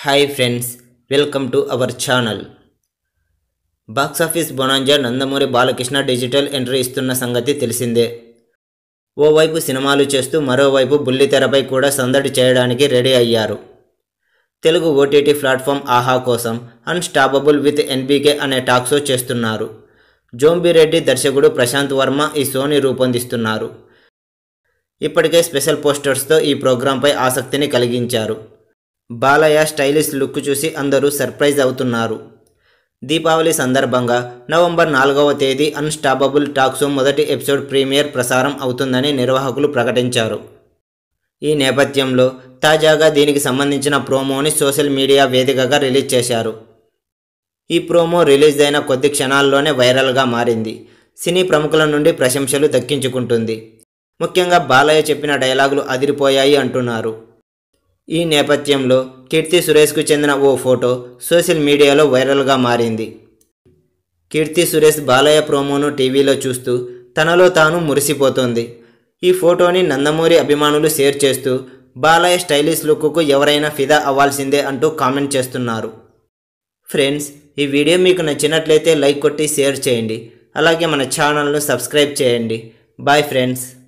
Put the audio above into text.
hi friends welcome to our channel box office bonanza Nandamuri Balakrishna digital entry ఇస్తున్న సంగతి తెలిసిందే ఓవైపు సినిమాలు చేస్తూ మరోవైపు బుల్లితెరపై కూడా సందడి చేయడానికి రెడీ అయ్యారు తెలుగు ఓటీటీ ప్లాట్ఫామ్ ఆహా కోసం అన్స్టాపబుల్ విత్ ఎన్బీకే అనే టాక్ షో చేస్తున్నారు జోంబిరెడ్డి దర్శకుడు ప్రశాంత్ వర్మ ఈ షోని రూపొందిస్తున్నారు ఇప్పటికే స్పెషల్ పోస్టర్స్తో ఈ ప్రోగ్రాంపై ఆసక్తిని కలిగించారు బాలయ్య స్టైలిష్ లుక్ చూసి అందరూ సర్ప్రైజ్ అవుతున్నారు దీపావళి సందర్భంగా నవంబర్ నాలుగవ తేదీ అన్స్టాపబుల్ టాక్ షో మొదటి ఎపిసోడ్ ప్రీమియర్ ప్రసారం అవుతుందని నిర్వాహకులు ప్రకటించారు ఈ నేపథ్యంలో తాజాగా దీనికి సంబంధించిన ప్రోమోని సోషల్ మీడియా వేదికగా రిలీజ్ చేశారు ఈ ప్రోమో రిలీజ్ అయిన కొద్ది క్షణాల్లోనే వైరల్గా మారింది సినీ ప్రముఖుల నుండి ప్రశంసలు దక్కించుకుంటుంది ముఖ్యంగా బాలయ్య చెప్పిన డైలాగులు అదిరిపోయాయి అంటున్నారు ఈ నేపథ్యంలో కీర్తి సురేష్కు చెందిన ఓ ఫోటో సోషల్ మీడియాలో వైరల్గా మారింది కీర్తి సురేష్ బాలయ్య ప్రోమోను టీవీలో చూస్తూ తనలో తాను మురిసిపోతోంది ఈ ఫోటోని నందమూరి అభిమానులు షేర్ చేస్తూ బాలయ్య స్టైలిష్ లుక్కు ఎవరైనా ఫిదా అవ్వాల్సిందే అంటూ కామెంట్ చేస్తున్నారు ఫ్రెండ్స్ ఈ వీడియో మీకు నచ్చినట్లయితే లైక్ కొట్టి షేర్ చేయండి అలాగే మన ఛానల్ను సబ్స్క్రైబ్ చేయండి బాయ్ ఫ్రెండ్స్